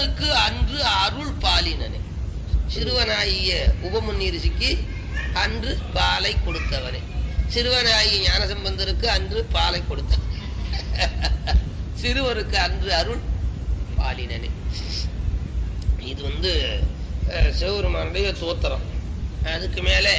சிறுவனுக்கு அன்று அருள் பாலினனே சிறுவனாகிய உபமுன்னி ரிஷிக்கு அன்று பாலை கொடுத்தவனே சிறுவனாகிய ஞானசம்பந்தருக்கு அன்று பாலை கொடுத்த சிறுவருக்கு அன்று அருள் பாலினனே இது வந்து அஹ், சிவபெருமானுடைய தோத்திரம் அதுக்கு மேலே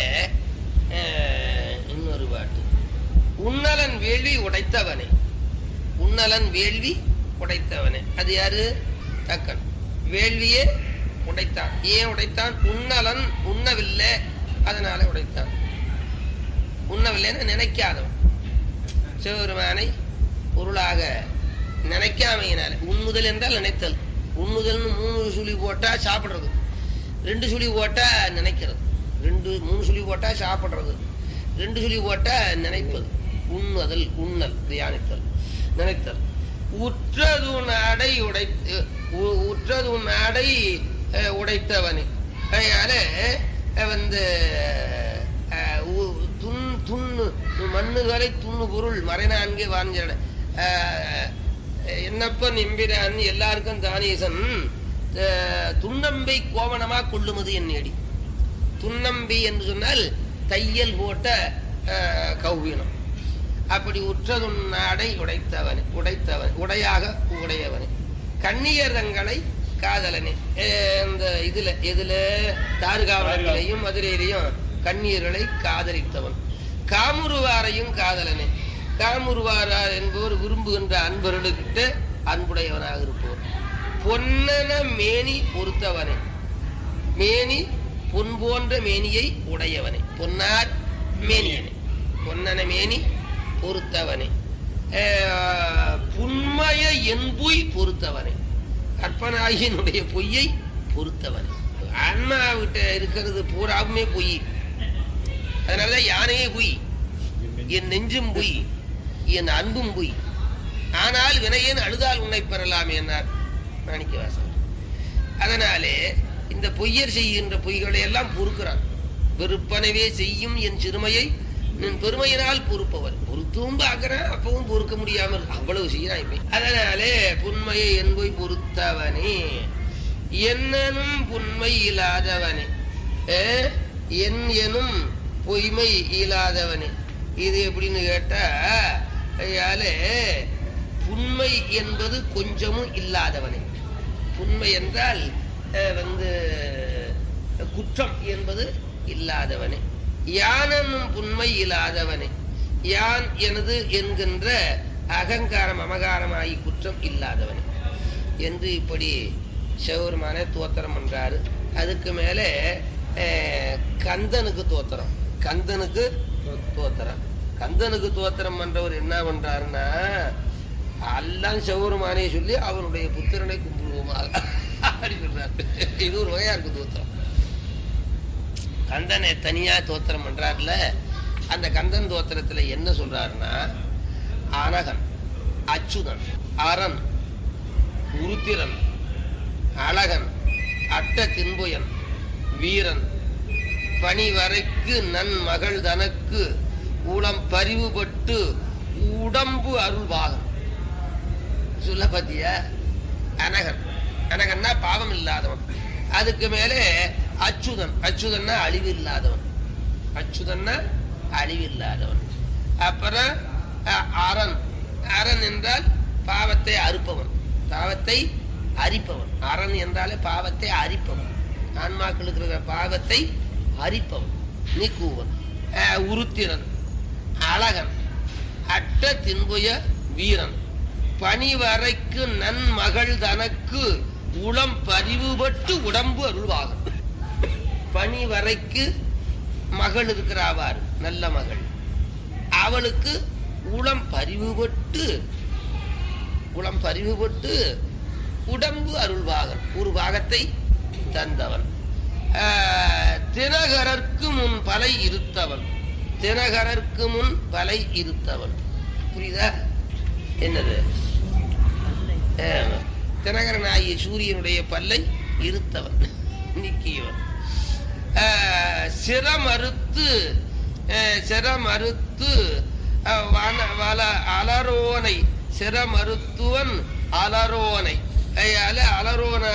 அஹ், இன்னொரு பாட்டு உன்னலன் வேள்வி உடைத்தவனே உன்னலன் வேள்வி உடைத்தவனே அது யாரு தக்கன் வேள்வியே உடைத்தான் ஏன் உடைத்தான் உன்னலன் உண்ணவில்லை அதனால உடைத்தான் உண்ணவில்லைன்னு நினைக்காதவன் சிவபெருமானை பொருளாக நினைக்காமையினால உண்ணுதல் என்றால் நினைத்தல் உண்ணுதல்னு மூணு சுழி போட்டா சாப்பிடுறது ரெண்டு சுழி போட்டா நினைக்கிறது ரெண்டு மூணு சுழி போட்டா சாப்பிடுறது ரெண்டு சுழி போட்டா நினைப்பது உண்ணுதல் உண்ணல் தியானித்தல் நினைத்தல் உற்றது அடை உடை உ- உற்றது அடை அஹ், உடைத்தவனே அதனால அஹ், வந்து அஹ், உ- துன் துண்ணு மண்ணுகளை துண்ணு பொருள் மறைநான்கு வாஞ்சட என்னப்பன் எம்பிரான் எல்லாருக்கும் தானேசன் அஹ், துன்னம்பை கோவணமா கொள்ளுமது என்னடி துன்னம்பி என்று சொன்னால் தையல் போட்ட அஹ், கௌவீனம் அப்படி உற்றதுன்னாடை உடைத்தவனே உடைத்தவன் உடையாக உடையவனே கண்ணியர் தங்களை காதலனே அஹ் இந்த இதுல இதுல தாருகாவலத்திலையும் மதுரையிலையும் கண்ணியர்களை காதலித்தவன் காமுருவாரையும் காதலனே காமுருவாரார் என்பவர் விரும்புகின்ற அன்பர்களுக்கிட்ட அன்புடையவனாக இருப்பவர் பொன்னன மேனி பொறுத்தவனே மேனி பொன் போன்ற மேனியை உடையவனே பொன்னார் மேனியனே பொன்னன மேனி பொறுத்தவனே அஹ், புன்மய என்புய் பொறுத்தவனே கற்பனாயினுடைய பொய்யை பொறுத்தவனே ஆன்மாவிட்ட இருக்கிறது பூராவுமே பொய் அதனாலதான் யானையே பொய் என் நெஞ்சும் பொய் என் அன்பும் பொய் ஆனால் வினையேன் அழுதால் உன்னை பெறலாம் என்றார் மாணிக்கவாசகர் அதனாலே இந்த பொய்யர் செய்கின்ற பொய்களை எல்லாம் பொறுக்கிறான் வெறுப்பனவே செய்யும் என் சிறுமையை நின் பெருமையினால் பொறுப்பவர் பொறுத்தும் பார்க்கிறேன் அப்பவும் பொறுக்க முடியாமல் இருக்கு. அவ்வளவு செய்யறான் இவன். அதனாலே புண்மையை என்போய் பொறுத்தவனே என்னனும் புண்மை இல்லாதவனே ஏ, என் எனும் பொய்மை இல்லாதவனே இது எப்படின்னு கேட்டா ஐயாலே புண்மை என்பது கொஞ்சமும் இல்லாதவனே புண்மை என்றால் அஹ், வந்து குற்றம் என்பது இல்லாதவனே யானனும் புண்மை இல்லாதவனே யான் எனது என்கின்ற அகங்காரம் அமகாரமாகி குற்றம் இல்லாதவனே என்று இப்படி சிவபெருமானே தோத்திரம் பண்றாரு அதுக்கு மேலே அஹ், கந்தனுக்கு தோத்திரம் கந்தனுக்கு தோத்திரம் கந்தனுக்கு தோத்திரம் பண்றவர் என்ன பண்றாருன்னா எல்லாம் சிவபெருமானே சொல்லி அவனுடைய புத்திரனை கும்பிடுவோமாக அப்படி சொல்றாரு இது ஒரு வகையா இருக்கு தோத்திரம் கந்தனை தனியா தோத்திரம் பண்றாருல அந்த கந்தன் தோத்திரத்துல என்ன சொல்றாருன்னா அனகன் அச்சுதன் அரண் உருத்திரன் அழகன் அட்ட தின்புயன் வீரன் பணிவரைக்கு நன் மகள் தனக்கு உளம் பரிவுபட்டு உடம்பு அருள்வாகம் சொல்ல பாத்தியா அனகன் அனகன்னா பாவம் இல்லாதவன் அதுக்கு மேலே அச்சுதன் அச்சுதன்னா அழிவு இல்லாதவன் அச்சுதன்னா அழிவு இல்லாதவன் அப்புறம் அஹ், அரண் அரண் என்றால் பாவத்தை அறுப்பவன் பாவத்தை அரிப்பவன் அரண் என்றாலே பாவத்தை அரிப்பவன் ஆன்மாக்களுக்கு இருக்கிற பாவத்தை அரிப்பவன் நீக்குவன் அஹ், உருத்திரன் அழகன் அட்ட தின்புய வீரன் பணிவரைக்கு நன்மகள் தனக்கு உளம் பரிவுபட்டு உடம்பு அருள்வாகும் பணிவரைக்கு மகள் இருக்கிறாவார் நல்ல மகள் அவளுக்கு உளம் பரிவுபட்டு உளம் பரிவுபட்டு உடம்பு அருள்வாகன் ஒரு பாகத்தை தந்தவன் ஆஹ், தினகரர்க்கு முன் பலை இருத்தவன் தினகரர்க்கு முன் பலை இருத்தவன் புரியுதா என்னது ஆமா. தினகரனாகிய சூரியனுடைய பல்லை இருத்தவன் நீக்கியவன் ஆஹ், சிரமறுத்து ஆஹ், சிரமறுத்து ஆஹ், வன- வல- அலரோனை சிரமறுத்துவன் அலரோனை அயால அலரோன